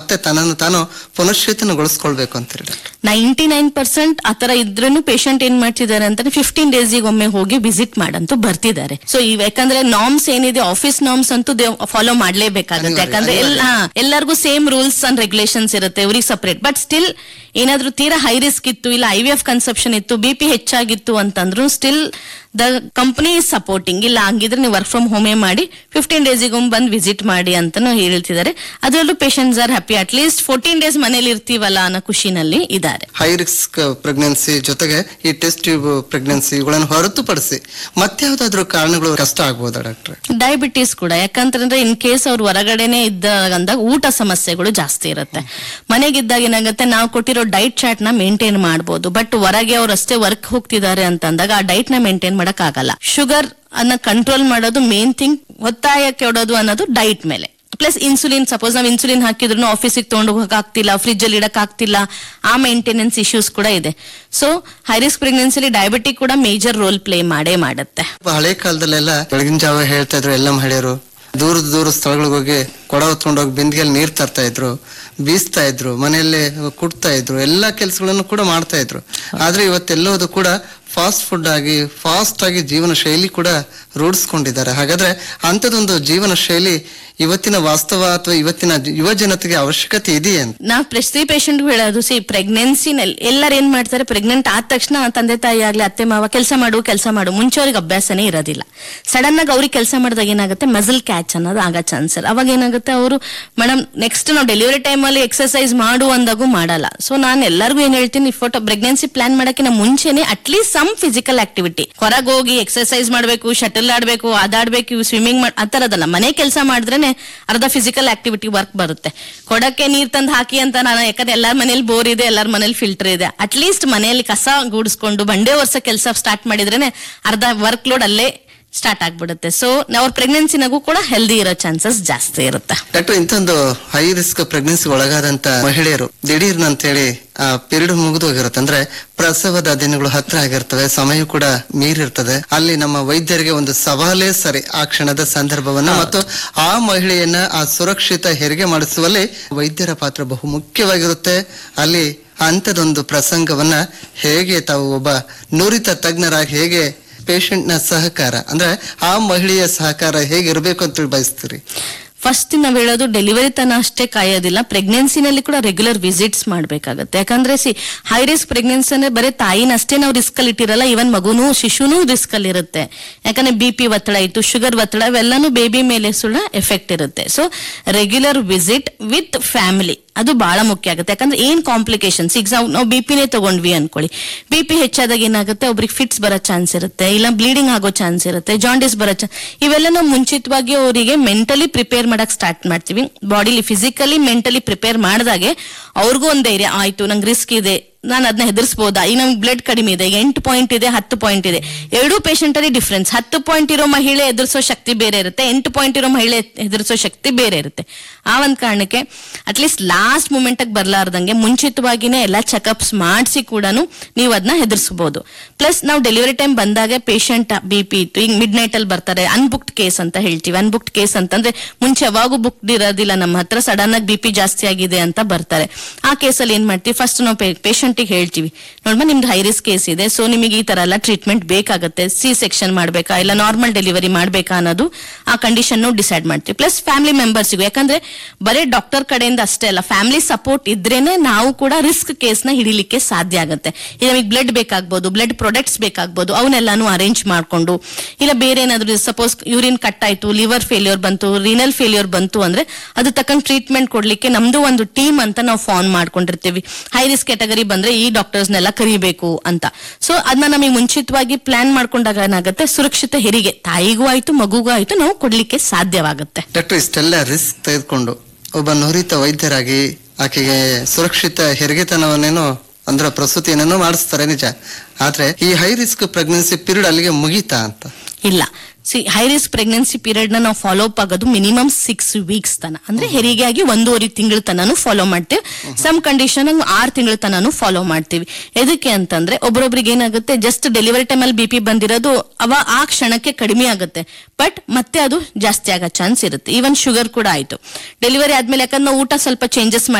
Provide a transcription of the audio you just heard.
ಮತ್ತೆ ತನ್ನನ್ನು ತಾನು ಪುನಶ್ಚೇತನಗೊಳಿಸ್ಕೊಳ್ಬೇಕು ಅಂತೀರಿ ಡಾಕ್ಟರ್ ನೈಂಟಿ ನೈನ್ ಪರ್ಸೆಂಟ್ ಆತರ ಇದ್ರೂ ಪೇಷಂಟ್ ಏನ್ ಮಾಡ್ತಿದ್ದಾರೆ ಅಂತ ಫಿಫ್ಟೀನ್ ಡೇಸ್ ಒಮ್ಮೆ ಹೋಗಿ ವಿಸಿಟ್ ಮಾಡಂತೂ ಬರ್ತಿದ್ದಾರೆ ಸೊ ಇವ್ ಯಾಕಂದ್ರೆ ನಾರ್ಮ್ಸ್ ಏನಿದೆ ಆಫೀಸ್ ನಾರ್ಮ್ಸ್ ಅಂತೂ ಫಾಲೋ ಮಾಡ್ಲೇಬೇಕಾಗುತ್ತೆ ಅನಿವಾರ್ಯ, ಯಾಕಂದ್ರೆ ಎಲ್ಲ ಹಾ, ಎಲ್ಲರಿಗೂ ಸೇಮ್ ರೂಲ್ಸ್ ಅಂಡ್ ರೆಗ್ಯುಲೇಷನ್ಸ್ ಇರುತ್ತೆ ಇವ್ರಿಗೆ ಸಪರೇಟ್ ಬಟ್ ಸ್ಟಿಲ್ ಏನಾದ್ರೂ ತೀರಾ ಹೈ ರಿಸ್ಕ್ ಇತ್ತು ಇಲ್ಲ ಐ ವಿ ಎಫ್ ಕನ್ಸೆಪ್ಷನ್ ಇತ್ತು ಬಿ ಪಿ ಹೆಚ್ಚಾಗಿತ್ತು ಅಂತಂದ್ರು still the company is supporting ಇಲ್ಲ ಹಂಗಿದ್ರೆ ನೀವು ವರ್ಕ್ ಫ್ರಮ್ ಹೋಮೇ ಮಾಡಿ ಫಿಫ್ಟೀನ್ ಡೇಸಿಗೊಮ್ಮೆ ಬಂದು ವಿಸಿಟ್ ಮಾಡಿ ಅಂತಾನು ಹೇಳ್ತಿದ್ದಾರೆ ಅದರಲ್ಲೂ patients are happy at least fourteen days ಮನೇಲಿ ಇರ್ತೀವಲ್ಲ ಅನ್ನೋ ಖುಷಿನಲ್ಲಿ ಇದ್ದಾರೆ ಹೈ ರಿಸ್ಕ್ ಪ್ರೆಗ್ನೆನ್ಸಿ ಜೊತೆಗೆ ಈ ಟೆಸ್ಟ್ ಟ್ಯೂಬ್ ಪ್ರೆಗ್ನೆನ್ಸಿ ಇವುಗಳನ್ನು ಹೊರತುಪಡಿಸಿ ಮತ್ಯಾವ್ದಾದ್ರು ಕಾರಣಗಳು ಕಷ್ಟ ಆಗ್ಬೋದಾ ಡಾಕ್ಟ್ರೆ ಡಯಾಬಿಟೀಸ್ ಕೂಡ ಯಾಕಂತಂದ್ರೆ ಇನ್ ಕೇಸ್ ಅವ್ರು ಹೊರಗಡೆನೆ ಇದ್ದಾಗ ಅಂದಾಗ ಊಟ ಸಮಸ್ಯೆಗಳು ಜಾಸ್ತಿ ಇರುತ್ತೆ ಮನೆಗಿದ್ದಾಗ ಏನಾಗುತ್ತೆ ನಾವು ಕೊಟ್ಟಿರೋ ಡೈಟ್ ಚಾರ್ಟ್ ನ ಮೇಂಟೈನ್ ಮಾಡಬಹುದು ಬಟ್ ಹೊರಗೆ ಅವ್ರು ಅಷ್ಟೇ ವರ್ಕ್ ಹೋಗ್ತಿದ್ದಾರೆ ಅಂತಂದಾಗ ಆ ಡೈಟ್ ನ ಮೇಂಟೈನ್ ಮಾಡಕ್ ಆಗಲ್ಲ ಶುಗರ್ ಅನ್ನ ಕಂಟ್ರೋಲ್ ಮಾಡೋದು ಮೇನ್ ಥಿಂಗ್ ಒತ್ತಾಯ ಕೆಡೋದು ಅನ್ನೋದು ಡೈಟ್ ಮೇಲೆ ಪ್ಲಸ್ ಇನ್ಸುಲಿನ್ ಸಪೋಸ್ ನಾವು ಇನ್ಸುಲಿನ್ ಹಾಕಿದ್ರು ಆಫೀಸಿಗೆ ತಗೊಂಡು ಹೋಗಕ್ ಆಗ್ತಿಲ್ಲ ಫ್ರಿಜ್ ಅಲ್ಲಿ ಇಡಕ್ ಆಗ್ತಿಲ್ಲ ಆ ಮೇಂಟೆನೆನ್ಸ್ ಇಶ್ಯೂಸ್ ಕೂಡ ಇದೆ ಸೊ ಹೈ ರಿಸ್ಕ್ ಪ್ರೆಗ್ನೆನ್ಸಿಲಿ ಡಯಾಬಿಟಿಕ್ ಕೂಡ ಮೇಜರ್ ರೋಲ್ ಪ್ಲೇ ಮಾಡೇ ಮಾಡುತ್ತೆ ಹಳೆ ಕಾಲದಲ್ಲೆಲ್ಲ ಬೆಳಗಿನ ಜಾವ ಹೇಳ್ತಾ ಇದ್ರು ಎಲ್ಲ ಮಹಿಳೆಯರು ದೂರದ ದೂರ ಸ್ಥಳಗಳಿಗೆ ಹೋಗಿ ಕೊಡ ಹೊತ್ಕೊಂಡು ಹೋಗಿ ಬಿಂದಿಗೆಯಲ್ಲಿ ನೀರ್ ತರ್ತಾ ಇದ್ರು ಬೀಸ್ತಾ ಇದ್ರು ಮನೆಯಲ್ಲೇ ಕುಡ್ತಾ ಇದ್ರು ಎಲ್ಲಾ ಕೆಲಸಗಳನ್ನು ಕೂಡ ಮಾಡ್ತಾ ಇದ್ರು ಆದ್ರೆ ಇವತ್ತೆಲ್ಲೋದು ಕೂಡ ಫಾಸ್ಟ್ ಫುಡ್ ಆಗಿ ಫಾಸ್ಟ್ ಆಗಿ ಜೀವನ ಶೈಲಿ ಕೂಡ ರೂಢಿಸ್ಕೊಂಡಿದ್ದಾರೆ ಹಾಗಾದ್ರೆ ಅಂಥದ್ದೊಂದು ಜೀವನ ಶೈಲಿ ಇವತ್ತಿನ ವಾಸ್ತವ ಅಥವಾ ಇವತ್ತಿನ ಯುವ ಜನತೆಗೆ ಅವಶ್ಯಕತೆ ಇದೆಯೇ ಅಂತ ನಾ ಪ್ರತಿ ಪೇಷಂಟ್ ಹೇಳೋದು ಸಿ ಪ್ರೆಗ್ನೆನ್ಸಿನಲ್ಲಿ ಎಲ್ಲರೂ ಏನ್ ಮಾಡ್ತಾರೆ ಪ್ರೆಗ್ನೆಂಟ್ ಆದ ತಕ್ಷಣ ತಂದೆ ತಾಯಿ ಆಗ್ಲಿ ಅತ್ತೆ ಮಾವ ಕೆಲಸ ಮಾಡು ಕೆಲಸ ಮಾಡು ಮುಂಚೆ ಅವ್ರಿಗೆ ಅಭ್ಯಾಸನೇ ಇರೋದಿಲ್ಲ ಸಡನ್ ಆಗಿ ಅವ್ರಿಗೆ ಕೆಲಸ ಮಾಡಿದಾಗ ಏನಾಗುತ್ತೆ ಮಸಲ್ ಕ್ಯಾಚ್ ಅನ್ನೋದು ಆಗೋ ಚಾನ್ಸ್ ಅವಾಗ ಏನಾಗುತ್ತೆ ಅವರು ಮೇಡಮ್ ನೆಕ್ಸ್ಟ್ ನಾವು ಡೆಲಿವರಿ ಟೈಮಲ್ಲಿ ಎಕ್ಸರ್ಸೈಸ್ ಮಾಡು ಅಂದಾಗೂ ಮಾಡಲ್ಲ ಸೊ ನಾನು ಎಲ್ಲರಿಗೂ ಏನ್ ಹೇಳ್ತೀನಿ ಫೋಟೋ ಪ್ರೆಗ್ನೆನ್ಸಿ ಪ್ಲಾನ್ ಮಾಡಕ್ಕಿಂತ ಮುಂಚೆನೆ ಅಟ್ಲೀಸ್ಟ್ ಸಮ್ ಫಿಸಿಕಲ್ ಆಕ್ಟಿವಿಟಿ ಹೊರಗೆ ಹೋಗಿ ಎಕ್ಸರ್ಸೈಸ್ ಮಾಡಬೇಕು ಶಟಲ್ ಆಡ್ಬೇಕು ಅದಾಡ್ಬೇಕು ಸ್ವಿಮ್ಮಿಂಗ್ ಮಾಡ್ ಆ ಥರದಲ್ಲ ಮನೆ ಕೆಲಸ ಮಾಡಿದ್ರೇನೆ ಅರ್ಧ ಫಿಸಿಕಲ್ ಆಕ್ಟಿವಿಟಿ ವರ್ಕ್ ಬರುತ್ತೆ ಕೊಡಕ್ಕೆ ನೀರ್ ತಂದು ಹಾಕಿ ಅಂತ ನಾನು ಯಾಕಂದ್ರೆ ಎಲ್ಲಾರ ಮನೇಲಿ ಬೋರ್ ಇದೆ ಎಲ್ಲಾರ ಮನೇಲಿ ಫಿಲ್ಟರ್ ಇದೆ ಅಟ್ಲೀಸ್ಟ್ ಮನೆಯಲ್ಲಿ ಕಸ ಗೂಡಿಸ್ಕೊಂಡು ಬಂಡೆ ವರ್ಷ ಕೆಲಸ ಸ್ಟಾರ್ಟ್ ಮಾಡಿದ್ರೇನೆ ಅರ್ಧ ವರ್ಕ್ ಲೋಡ್ ಅಲ್ಲೇ ಸ್ಟಾರ್ಟ್ ಆಗ್ಬಿಡುತ್ತೆ ಸೊ ಅವ್ರ ಪ್ರೆಗ್ನೆನ್ಸಿನಾಗೂ ಕೂಡ ಹೆಲ್ದಿ ಇರೋ ಚಾನ್ಸಸ್ ಜಾಸ್ತಿ ಇರುತ್ತೆ ಡಾಕ್ಟರ್ ಇಂಥೊಂದು ಹೈ ರಿಸ್ಕ್ ಪ್ರೆಗ್ನೆನ್ಸಿ ಒಳಗಾದಂತ ಮಹಿಳೆಯರು ದಿಢೀರ್ನ ಅಂತೇಳಿ ಆ ಪೀರಿಯಡ್ ಮುಗಿದು ಹೋಗಿರುತ್ತೆ ಅಂದ್ರೆ ಪ್ರಸವದ ದಿನಗಳು ಹತ್ರ ಆಗಿರ್ತವೆ ಸಮಯ ಕೂಡ ಮೀರಿರ್ತದೆ ಅಲ್ಲಿ ನಮ್ಮ ವೈದ್ಯರಿಗೆ ಒಂದು ಸವಾಲೇ ಸರಿ ಆ ಕ್ಷಣದ ಸಂದರ್ಭವನ್ನ ಮತ್ತು ಆ ಮಹಿಳೆಯನ್ನ ಆ ಸುರಕ್ಷಿತ ಹೆರಿಗೆ ಮಾಡಿಸುವಲ್ಲಿ ವೈದ್ಯರ ಪಾತ್ರ ಬಹು ಮುಖ್ಯವಾಗಿರುತ್ತೆ ಅಲ್ಲಿ ಅಂಥದೊಂದು ಪ್ರಸಂಗವನ್ನ ಹೇಗೆ ತಾವು ಒಬ್ಬ ನುರಿತ ತಜ್ಞರಾಗಿ ಹೇಗೆ ಪೇಷಂಟ್ ನ ಸಹಕಾರ ಅಂದ್ರೆ ಆ ಮಹಿಳೆಯ ಸಹಕಾರ ಹೇಗಿರ್ಬೇಕು ಅಂತ ಬಯಸ್ತೀರಿ ಫಸ್ಟ್ ನಾವ್ ಹೇಳೋದು ಡೆಲಿವರಿ ತನ ಅಷ್ಟೇ ಕಾಯೋದಿಲ್ಲ ಪ್ರೆಗ್ನೆನ್ಸಿನಲ್ಲಿ ಕೂಡ ರೆಗ್ಯುಲರ್ ವಿಸಿಟ್ಸ್ ಮಾಡ್ಬೇಕಾಗತ್ತೆ ಯಾಕಂದ್ರೆ ಸಿ ಹೈ ರಿಸ್ಕ್ ಪ್ರೆಗ್ನೆನ್ಸಿ ಅಂದ್ರೆ ಬರೀ ತಾಯಿನ ಅಷ್ಟೇ ನಾವು ರಿಸ್ಕ್ ಅಲ್ಲಿ ಇಟ್ಟಿರಲ್ಲ ಇವನ್ ಮಗುನು ಶಿಶುನೂ ರಿಸ್ಕ್ ಅಲ್ಲಿ ಇರುತ್ತೆ ಯಾಕಂದ್ರೆ ಬಿ ಪಿ ಒತ್ತಡ ಇತ್ತು ಶುಗರ್ ಒತ್ತಡ ಇವೆಲ್ಲಾನು ಬೇಬಿ ಮೇಲೆ ಸುಳ್ಳ ಎಫೆಕ್ಟ್ ಇರುತ್ತೆ so regular visit with family ಅದು ಬಹಳ ಮುಖ್ಯ ಆಗುತ್ತೆ ಯಾಕಂದ್ರೆ ಏನ್ ಕಾಂಪ್ಲಿಕೇಶನ್ಸ್ ಈಗ ನಾವು- ನಾವು ಬಿ ಪಿನೇ ತಗೊಂಡ್ವಿ ಅನ್ಕೊಳ್ಳಿ ಬಿ ಪಿ ಹೆಚ್ಚಾದಾಗ ಏನಾಗುತ್ತೆ ಒಬ್ರಿಗೆ ಫಿಟ್ಸ್ ಬರೋ ಚಾನ್ಸ್ ಇರುತ್ತೆ ಇಲ್ಲ ಬ್ಲೀಡಿಂಗ್ ಆಗೋ ಚಾನ್ಸ್ ಇರುತ್ತೆ ಜಾಂಡಿಸ್ ಬರೋ ಚಾನ್ಸ್ ಇವೆಲ್ಲ ನಾವು ಮುಂಚಿತವಾಗಿ ಅವರಿಗೆ ಮೆಂಟಲಿ ಪ್ರಿಪೇರ್ ಮಾಡಕ್ ಸ್ಟಾರ್ಟ್ ಮಾಡ್ತೀವಿ ಬಾಡಿಲಿ ಫಿಸಿಕಲಿ ಮೆಂಟಲಿ ಪ್ರಿಪೇರ್ ಮಾಡಿದಾಗೆ ಅವ್ರಿಗೂ ಒಂದ್ ಧೈರ್ಯ ಆಯ್ತು ನಂಗೆ ರಿಸ್ಕ್ ಇದೆ ನಾನು ಅದನ್ನ ಹೆದರ್ಸ್ಬೋದಾ ಈಗ ನಮ್ಗೆ ಬ್ಲಡ್ ಕಡಿಮೆ ಇದೆ ಈಗ ಎಂಟು ಪಾಯಿಂಟ್ ಇದೆ ಹತ್ತು ಪಾಯಿಂಟ್ ಇದೆ ಎರಡೂ ಪೇಷಂಟ್ ಅಲ್ಲಿ ಡಿಫ್ರೆನ್ಸ್ ಹತ್ತು ಪಾಯಿಂಟ್ ಇರೋ ಮಹಿಳೆ ಎದುರಿಸೋ ಶಕ್ತಿ ಬೇರೆ ಇರುತ್ತೆ ಎಂಟು ಪಾಯಿಂಟ್ ಇರೋ ಮಹಿಳೆ ಎದುರಿಸೋ ಶಕ್ತಿ ಬೇರೆ ಇರುತ್ತೆ ಆ ಒಂದ್ ಕಾರಣಕ್ಕೆ ಅಟ್ಲೀಸ್ಟ್ ಲಾಸ್ಟ್ ಮೂಮೆಂಟ್ ಬರ್ಲಾರ್ದಂಗೆ ಮುಂಚಿತವಾಗಿನೇ ಎಲ್ಲ ಚೆಕಪ್ಸ್ ಮಾಡಿಸಿ ಕೂಡ ನೀವು ಅದನ್ನ ಹೆದರ್ಸ್ಬೋದು ಪ್ಲಸ್ ನಾವು ಡೆಲಿವರಿ ಟೈಮ್ ಬಂದಾಗ ಪೇಷಂಟ್ ಬಿ ಪಿ ಇತ್ತು ಈಗ ಮಿಡ್ ನೈಟ್ ಅಲ್ಲಿ ಬರ್ತಾರೆ ಅನ್ಬುಕ್ಡ್ ಕೇಸ್ ಅಂತ ಹೇಳ್ತೀವಿ ಅನ್ಬುಕ್ಡ್ ಕೇಸ್ ಅಂತಂದ್ರೆ ಮುಂಚೆ ಯಾವಾಗೂ ಬುಕ್ಡ್ ಇರೋದಿಲ್ಲ ನಮ್ಮ ಹತ್ರ ಸಡನ್ ಆಗಿ ಬಿ ಪಿ ಜಾಸ್ತಿ ಆಗಿದೆ ಅಂತ ಬರ್ತಾರೆ ಆ ಕೇಸಲ್ಲಿ ಏನ್ ಮಾಡ್ತೀವಿ ಫಸ್ಟ್ ನಾವು ಪೇಷಂಟಿಗೆ ಹೇಳ್ತೀವಿ ನೋಡ್ಮ ನಿಮ್ದು ಹೈ ರಿಸ್ಕ್ ಕೇಸ್ ಇದೆ ಸೊ ನಿಮಗೆ ಈ ತರ ಎಲ್ಲ ಟ್ರೀಟ್ಮೆಂಟ್ ಬೇಕಾಗುತ್ತೆ ಸಿ ಸೆಕ್ಷನ್ ಮಾಡ್ಬೇಕಾ ಇಲ್ಲ ನಾರ್ಮಲ್ ಡೆಲಿವರಿ ಮಾಡ್ಬೇಕಾ ಅನ್ನೋದು ಆ ಕಂಡೀಷನ್ ಡಿಸೈಡ್ ಮಾಡ್ತೀವಿ ಪ್ಲಸ್ ಫ್ಯಾಮಿಲಿ ಮೆಂಬರ್ಸ್ಗೂ ಯಾಕಂದ್ರೆ ಬರೀ ಡಾಕ್ಟರ್ ಕಡೆಯಿಂದ ಅಷ್ಟೇ ಅಲ್ಲ ಫ್ಯಾಮಿಲಿ ಸಪೋರ್ಟ್ ಇದ್ರೇನೆ ನಾವು ಕೂಡ ರಿಸ್ಕ್ ಕೇಸ್ ನ ಹಿಡಿಲಿಕ್ಕೆ ಸಾಧ್ಯ ಆಗುತ್ತೆ ಈಗ ನಮಗೆ ಬ್ಲಡ್ ಬೇಕಾಗ್ಬೋದು ಬ್ಲಡ್ ಪ್ರಾಡಕ್ಟ್ಸ್ ಬೇಕಾಗ್ಬೋದು ಅವನ್ನೆಲ್ಲಾನು ಅರೇಂಜ್ ಮಾಡ್ಕೊಂಡು ಇಲ್ಲ ಬೇರೆ ಏನಾದ್ರು ಸಪೋಸ್ ಯೂರಿನ್ ಕಟ್ ಆಯ್ತು ಲಿವರ್ ಫೇಲ್ಯೂರ್ ಬಂತು ರಿನಲ್ ಫೇಲ್ಯೂರ್ ಬಂತು ಅಂದ್ರೆ ಅದು ತಕ್ಕಂಗೆ ಟ್ರೀಟ್ಮೆಂಟ್ ಕೊಡ್ಲಿಕ್ಕೆ ನಮ್ದು ಒಂದು ಟೀಮ್ ಅಂತ ನಾವು ಫಾರ್ಮ್ ಮಾಡ್ಕೊಂಡಿರ್ತೀವಿ ಹೈ ರಿಸ್ಕ್ ಕ್ಯಾಟಗರಿ ಬಂದ್ರೆ ಈ ಡಾಕ್ಟರ್ಸ್ನೆಲ್ಲ ಕರಿಬೇಕು ಅಂತ ಸೊ ಅದನ್ನ ನಮಗೆ ಮುಂಚಿತವಾಗಿ ಪ್ಲಾನ್ ಮಾಡ್ಕೊಂಡಾಗ ಏನಾಗುತ್ತೆ ಸುರಕ್ಷಿತ ಹೆರಿಗೆ ತಾಯಿಗೂ ಆಯ್ತು ಮಗುಗೂ ಆಯ್ತು ನಾವು ಕೊಡ್ಲಿಕ್ಕೆ ಸಾಧ್ಯವಾಗುತ್ತೆ ಡಾಕ್ಟರ್ ಇಷ್ಟೆಲ್ಲ ರಿಸ್ಕ್ ತೆಗೆದುಕೊಂಡು ಒಬ್ಬ ನುರಿತ ವೈದ್ಯರಾಗಿ ಆಕೆಗೆ ಸುರಕ್ಷಿತ ಹೆರಿಗೆತನವನ್ನೇನೋ ಅಂದ್ರೆ ಪ್ರಸೂತಿಯನ್ನೇನೋ ಮಾಡಿಸ್ತಾರೆ ನಿಜ ಆದ್ರೆ ಈ ಹೈ ರಿಸ್ಕ್ ಪ್ರೆಗ್ನೆನ್ಸಿ ಪೀರಿಯಡ್ ಅಲ್ಲಿಗೆ ಮುಗೀತಾ ಅಂತ ಇಲ್ಲ see high risk pregnancy period ನ ನಾವು ಫಾಲೋ ಅಪ್ ಆಗೋದು ಮಿನಿಮಮ್ ಸಿಕ್ಸ್ ವೀಕ್ಸ್ ತನ ಅಂದ್ರೆ ಹೆರಿಗೆ ಆಗಿ ಒಂದೂವರೆ ತಿಂಗಳ ತನನು ಫಾಲೋ ಮಾಡ್ತೀವಿ ಸಮ್ ಕಂಡೀಷನ್ ಆರು ತಿಂಗಳ ತನನು ಫಾಲೋ ಮಾಡ್ತೀವಿ ಎದಕ್ಕೆ ಅಂತಂದ್ರೆ ಒಬ್ರೊಬ್ರಿಗೆ ಏನಾಗುತ್ತೆ ಜಸ್ಟ್ ಡೆಲಿವರಿ ಟೈಮ್ ಅಲ್ಲಿ ಬಿ ಪಿ ಬಂದಿರೋದು ಅವ ಆ ಕ್ಷಣಕ್ಕೆ ಕಡಿಮೆ ಆಗುತ್ತೆ ಬಟ್ ಮತ್ತೆ ಅದು ಜಾಸ್ತಿ ಆಗೋ ಚಾನ್ಸ್ ಇರುತ್ತೆ ಈವನ್ ಶುಗರ್ ಕೂಡ ಆಯ್ತು ಡೆಲಿವರಿ ಆದ್ಮೇಲೆ ಯಾಕಂದ್ರೆ ನಾವು ಊಟ ಸ್ವಲ್ಪ ಚೇಂಜಸ್